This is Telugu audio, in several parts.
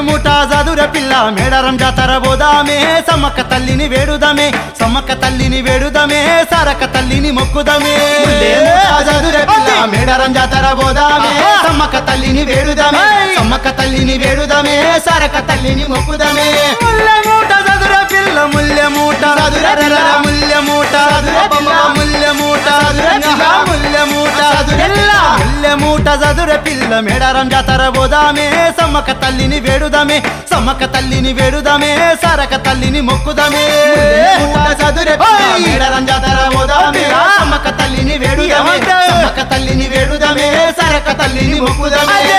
ముఠ చదుర పిల్ల మేడారం జాతర పోదామే సమ్మక్క తల్లిని వేడుదమే సమ్మక్క తల్లిని వేడుదమే సరక తల్లిని మొక్కుదమే చదుర పిల్ల మేడారం జాతర పోదామే ఆహా. సమ్మక్క తల్లిని వేడుదమే ఏయ్. సమ్మక్క తల్లిని వేడుదమే సరక తల్లిని మొక్కుదమే ముల్లె మూట చదుర పిల్ల ముల్లె మూట చదుర పిల్ల. ముల్లె మూట చదుర పిల్ల. ముల్లె మూట చదుర పిల్ల. ముల్లె మూట చదుర పిల్ల. ముల్లె మూట చదుర పిల్ల మేడారం జాతర పోదామే సమ్మక్క తల్లిని వేడుదమే సమ్మక్క తల్లిని వేడుదమే సరక తల్లిని మొక్కుదమే చదుర పిల్ల ఓయ్. మేడారం జాతర పోదామే అబ్బా. సమ్మక్క తల్లిని వేడుదమే ఏమంటా? సమ్మక్క తల్లిని వేడుదమే సరక తల్లిని మొక్కుదమే అదే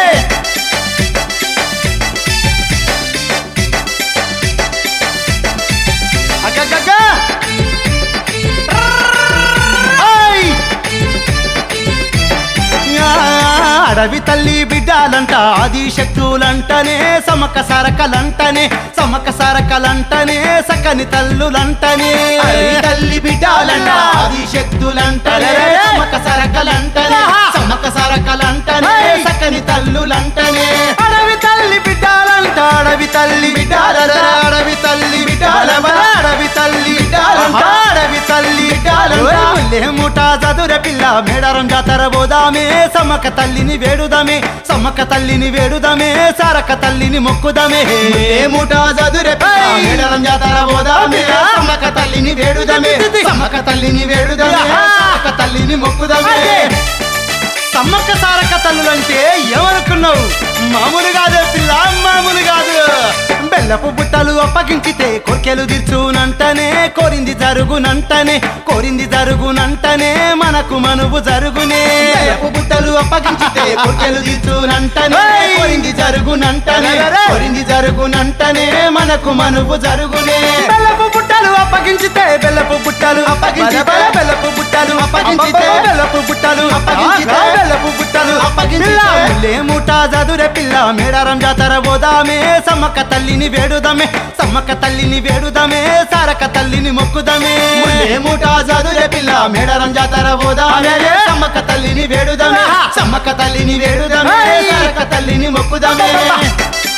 అగ్గగ్గగ్గ! ఓయ్! యా, అడవి తల్లి బిడ్డాలంట ఆది శక్తులంటనే సమక సరకలంటనే సమక సరకలంటనే సకని తల్లులంటనే అడవి తల్లి బిడ్డాలంట ఆది శక్తులంటనే అరే. సమ్మక్క సరకలంటనే ఆహా. సమ్మక్క సరకలంటనే ఏయ్. సకని తల్లులంటనే అడవి తల్లి బిడ్డాలంట అడవి తల్లి బిడ్డాలంట. అడవి తల్లి బిడ్డాలంట. అడవి తల్లి బిడ్డాలంట. అడవి తల్లి బిడ్డాలంట. ఓయ్ ముల్లె ముఠ చదుర పిల్ల మేడారం జాతర పోదామే సమ్మక్క తల్లిని వేడుదమే సమ్మక్క తల్లిని వేడుదమే సరక తల్లిని మొక్కుదమే ఏముట చదురే ఏయ్. మేడారం జాతర పోదామే సమ్మక్క తల్లిని వేడుదమే ఇది. సమ్మక్క తల్లిని వేడుదమే ఆహా. సమ్మక్క తల్లిని మొక్కుదమే అదే. సమ్మక్క సారక తల్లులంటే ఏమనుకున్నావు మామూలు కాదే పిల్ల మామూలు కాదు బెల్లపు బుట్టలు అప్పగించితే కోర్కెలు తీర్చునంటనే కోరింది జరుగునంటనే కోరింది జరుగునంటనే మనకు మనువు జరుగునే బెల్లపు బుట్టలు అప్పగించితే కోర్కెలు తీర్చునంటనే ఏయ్. కోరింది జరుగునంటనే అరే. కోరింది జరుగునంటనే మనకు మనువు జరుగునే బెల్లపు బుట్టలు అప్పగించితే బెల్లపు బుట్టలు అప్పగించితే. బల బల బెల్లపు బుట్టలు అప్పగించితే. అబ్బబ్బ బెల్లపు బుట్టలు అప్పగించితే. ఆ, బెల్లపు బుట్టలు అప్పగించితే. పిల్ల ముఠ చదురే పిల్ల మేడారం జాతర పోదామే సమ్మక్క తల్లిని వేడుదమే సమ్మక్క తల్లిని వేడుదమే సారక తల్లిని మొక్కుదమే ఏముట చదురే పిల్ల మేడారం జాతర పోదామే అదే. సమ్మక్క తల్లిని వేడుదమే ఆహా. సమ్మక్క తల్లిని వేడుదమే ఏయ్. సరక తల్లిని మొక్కుదమే అబ్బబ్బ.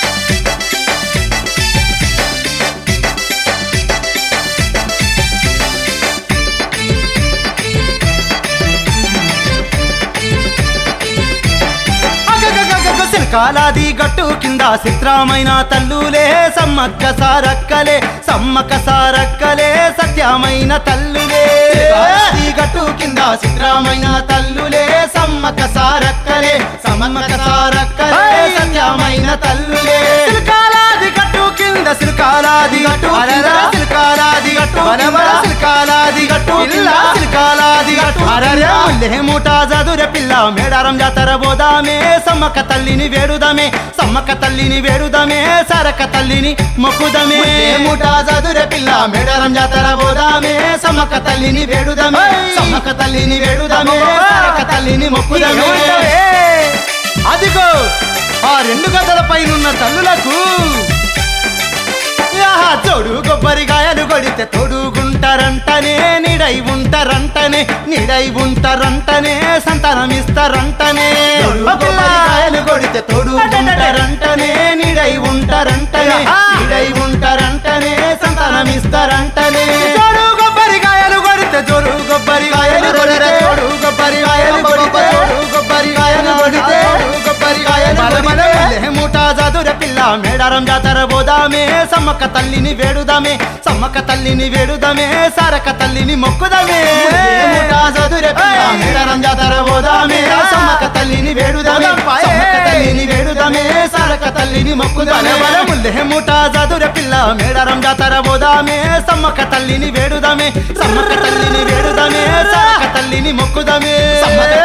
అగగగగగ సిల్కాలాది గట్టు కింద చిత్రమైన తల్లులే సమ్మక్క సారక్కలే సమ్మక్క సారక్కలే సత్యమైన తల్లులే ఈ గట్టు కింద చిత్రమైన తల్లులే సమ్మక్క సారక్కలే సమ్మక్క సారక్కలే ఏయ్. సత్యమైన తల్లులే సిల్కాలాది గట్టు కింద సిల్కాలాది గట్టు అరెరా కింద సిల్కాలాది గట్టు బలబల బలబల సిల్కాలాది గట్టు కింద పిల్ల సిల్కాలాది గట్టు గట్టు అరెరా కింద ముల్లె మూట చదురె పిల్ల మేడారం జాతర పోదామే సమ్మక్క తల్లిని వేడుదమే సమ్మక్క తల్లిని వేడుదమే సరక తల్లిని మొక్కుదమే ఏముట చదురే పిల్ల మేడారం జాతర పోదామే సమ్మక్క తల్లిని వేడుదమే ఏయ్. సమ్మక్క తల్లిని వేడుదమే సరక తల్లిని మొక్కుదమే ఏమంటావే? అదిగో ఆ రెండు గదల పైనున్న తల్లులకు ఆహా, తోడు కొబ్బరికాయలు కొడితే తోడుగుంటారంటనే నిడై ఉంటారంటనే నిడై ఉంటారంటనే సంతానం ఇస్తారంటనే తోడు కొబ్బరికాయలు కొడితే తోడు ఉంటారంటనే నిడై ఉంటారంటనే ఆహా. నిడై ఉంటారంటనే సంతానం ఇస్తారంటనే తోడు కొబ్బరికాయలు కొడితే జోడు కొబ్బరికాయలు కొడితే తోడు కొబ్బరికాయలు కొడితే తోడు కొబ్బరికాయలు కొడితే తోడు కొబ్బరికాయలు బల బల కొడితే బలే ముఠా చదుర పిల్ల మేడారం జాతర పోదామే సమ్మక్క తల్లిని వేడుదామే సమ్మక్క తల్లిని వేడుదామే సారక తల్లిని మొక్కుదామే ఏముటా చదురే పిల్ల మేడారం జాతర పోదామే సమ్మక్క తల్లిని వేడుదామే సమ్మక్క తల్లిని వేడుదామే సరక తల్లిని మొక్కుదామే బల బల ముల్లె ముఠా చదుర పిల్ల మేడారం జాతర పోదామే సమ్మక్క తల్లిని వేడుదామే సమ్మక్క తల్లిని వేడుదామే సారక తల్లిని మొక్కుదామే సమ్మక్క